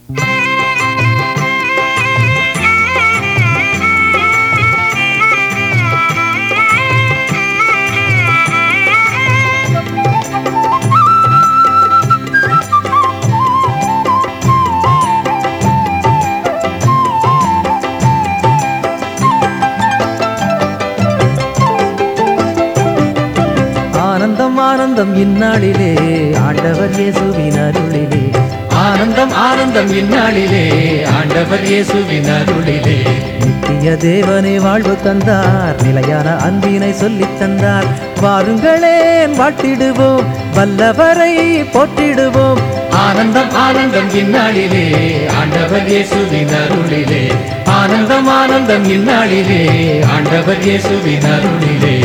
ஆனந்தம் ஆனந்தம் இந்நாளிலே ஆண்டவர் இயேசுவின் அருளிலே ஆனந்தம் ஆனந்தம் இந்நாளிலே ஆண்டவர் இயேசுவின் அருளிலே நித்திய தேவனே வாழ்வு தந்தார் நிலையான அன்பினை சொல்லித் தந்தார் வாருங்களேன் வாழ்த்திடுவோம் வல்லவரை போற்றிடுவோம் ஆனந்தம் ஆனந்தம் இந்நாளிலே ஆண்டவர் இயேசுவின் அருளிலே ஆனந்தம் ஆனந்தம் இந்நாளிலே ஆண்டவர் இயேசுவின் அருளிலே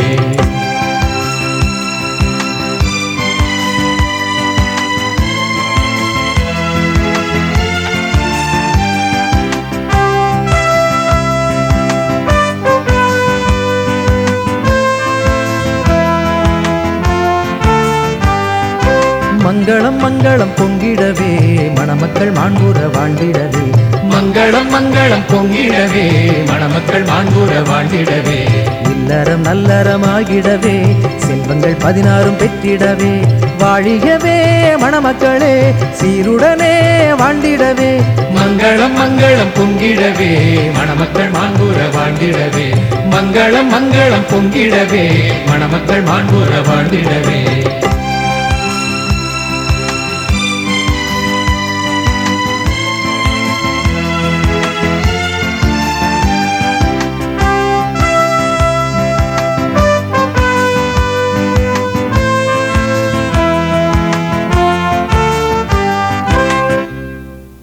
மங்களம் மங்களம் பொங்கிடவே மணமக்கள் மாண்புற வாழ்ந்திடவே மங்களம் மங்களம் பொங்கிடவே மணமக்கள் மாண்புற வாழ்ந்திடவே இல்லறம் நல்லறமாகிடவே செல்வங்கள் பதினாறும் பெற்றிடவே வாழியவே மணமக்களே சீருடனே வாழ்ந்திடவே மங்களம் மங்களம் பொங்கிடவே மணமக்கள் மாண்புற வாழ்ந்திடவே மங்களம் மங்களம் பொங்கிடவே மணமக்கள் மாண்புற வாழ்ந்திடவே